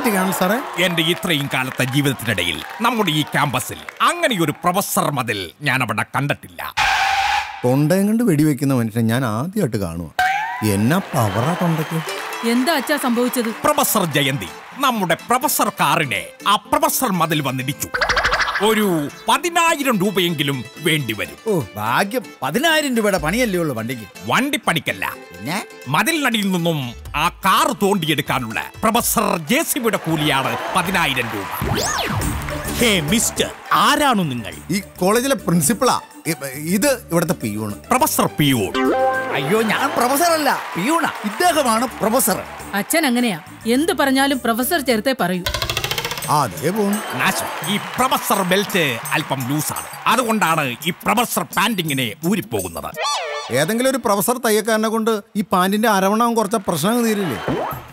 പറ്റുകയാണ് സാറേ എന്റെ ഇത്രയും കാലത്തെ ജീവിതത്തിനിടയിൽ നമ്മുടെ ഈ ക്യാമ്പസിൽ അങ്ങനെ ഒരു പ്രൊഫസർ മതിൽ ഞാൻ അവിടെ കണ്ടിട്ടില്ല തൊണ്ടയും കൊണ്ട് വെടിവെക്കുന്ന മനുഷ്യൻ ഞാൻ ആദ്യമായിട്ട് കാണുക എന്നാ പവറാ തൊണ്ടയ്ക്ക് എന്താ അച്ഛാ സംഭവിച്ചത് പ്രൊഫസർ ജയന്തി നമ്മുടെ പ്രൊഫസർ കാറിനെ ആ പ്രൊഫസർ മതിൽ വന്നിടിച്ചു ഒരു പതിനായിരം രൂപയെങ്കിലും വേണ്ടിവരും ഓ ഭാഗ്യം പതിനായിരം രൂപയുടെ പണിയല്ലേ ഉള്ളൂ വണ്ടിക്ക് വണ്ടി പണിക്കല്ല പിന്നെ മതിലിനടിയിൽ നിന്നും ആ കാർ തോണ്ടിയെടുക്കാനുള്ള പ്രൊഫസർ ജെ സിബിയുടെ കൂലിയാണ് പതിനായിരം രൂപ ഹേ മിസ്റ്റർ ആരാണു നിങ്ങൾ ഈ കോളേജിലെ പ്രിൻസിപ്പളാ ഇ- ഇത് ഇവിടുത്തെ പിയൂണ് പ്രൊഫസർ പിയൂൺ അയ്യോ ഞാൻ പ്രൊഫസർ അല്ല പിയൂണ ഇദ്ദേഹമാണ് പ്രൊഫസർ അച്ഛൻ അങ്ങനെയാ എന്ത് പറഞ്ഞാലും പ്രൊഫസർ ചേർത്തേ പറയൂ ആ അതേ പോണു നാശം ഈ പ്രൊഫസർ ബെൽറ്റ് അല്പം ലൂസാണ് അതുകൊണ്ടാണ് ഈ പ്രൊഫസർ പാൻറിങ്ങിനെ ഊരിപ്പോകുന്നത് ഏതെങ്കിലും ഒരു പ്രൊഫസർ തയ്യക്കാരനെ കൊണ്ട് ഈ പാൻറിന്റെ അരവണ്ണം കുറച്ച പ്രശ്നം തീരില്ലേ